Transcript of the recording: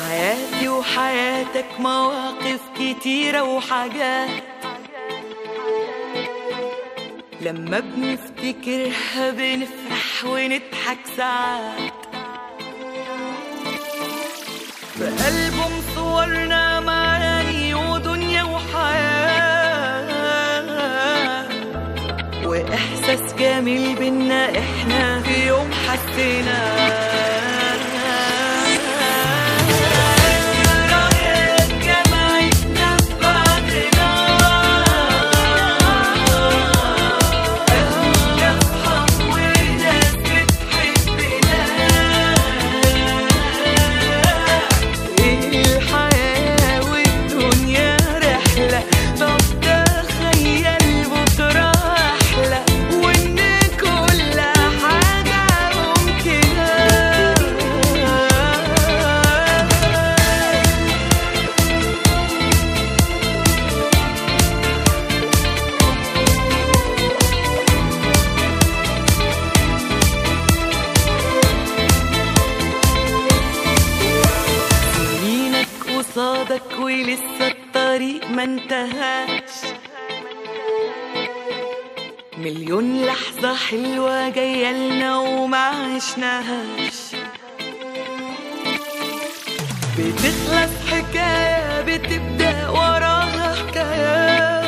حياتي وحياتك مواقف كتيرة وحاجات لما بنفتكرها بنفرح ونضحك ساعات في ألبوم صورنا معاني ودنيا وحياة وإحساس جميل بينا إحنا في يوم حسينا جمعتنا بعدنا أهل أصحاب وناس بتحبنا الحياة والدنيا رحلة طب تخيل بكرة أحلى وإن كل حاجة ممكنة سنينك قصادك ولسه الطريق ما انتهاش مليون لحظة حلوة جاية لنا وما عشناهاش بتخلص حكاية بتبدأ وراها حكايات